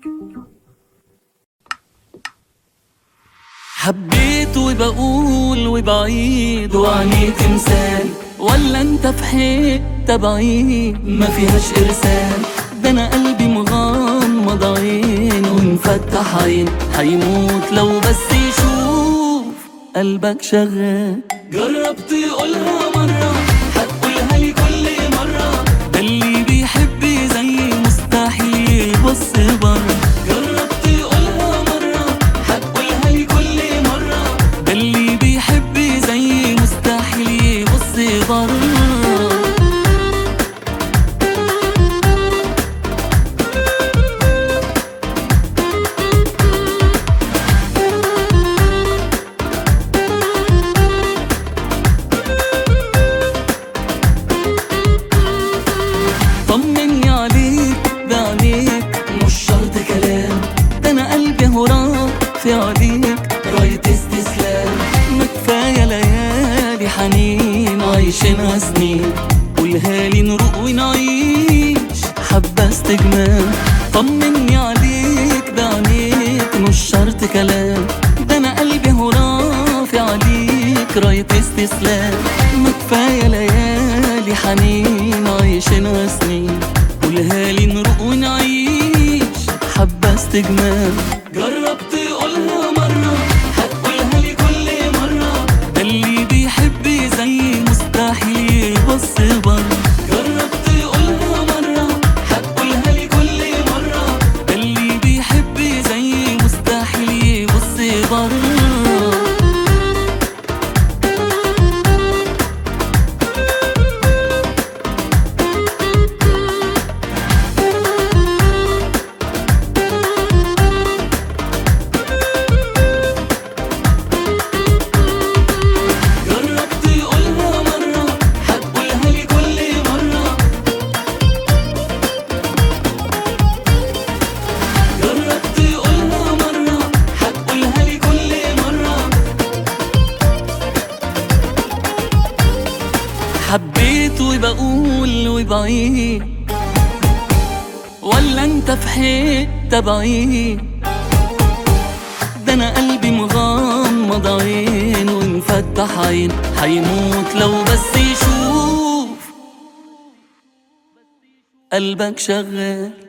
حبيت وبقول وبعيد وعني تمثال ولا انت في حتة بعيد ما فيهاش ارسال ده انا قلبي مغمض عين ومفتح عين هيموت لو بس يشوف قلبك شغال جربت تقولها مرة هتقولها لي كل مرة ده اللي بيحب زي مستحيل يبص بره جربت تقولها مرة هتقولها لي كل مرة ده اللي بيحب زي مستحيل يبص بره طمني عليك بعينيك مش شرط كلام ده انا قلبي هو في عليك راية استسلام ما كفاية ليالي حنين عايشينها سنين قولها لي نروق ونعيش حبة استجمام طمني عليك بعينيك مش شرط كلام ده انا قلبي هو في عليك راية استسلام ما كفاية ليالي حنين عايشينها سنين قولها لي نروق ونعيش حبة استجمام جربت تقولها مرة هتقولها لي كل مرة ده اللي بيحب زي مستحيل يبص بره جربت تقولها مرة هتقولها لي كل مرة ده اللي بيحب زي مستحيل يبص بره جربت تقولها مرة هتقولها لي كل مرة جربت تقولها مرة هتقولها لي كل مرة حبيت وبقول وبعيد ولا انت في حتة بعيد ده انا قلبي مغمض عين ومفتح عين هيموت لو بس يشوف قلبك شغال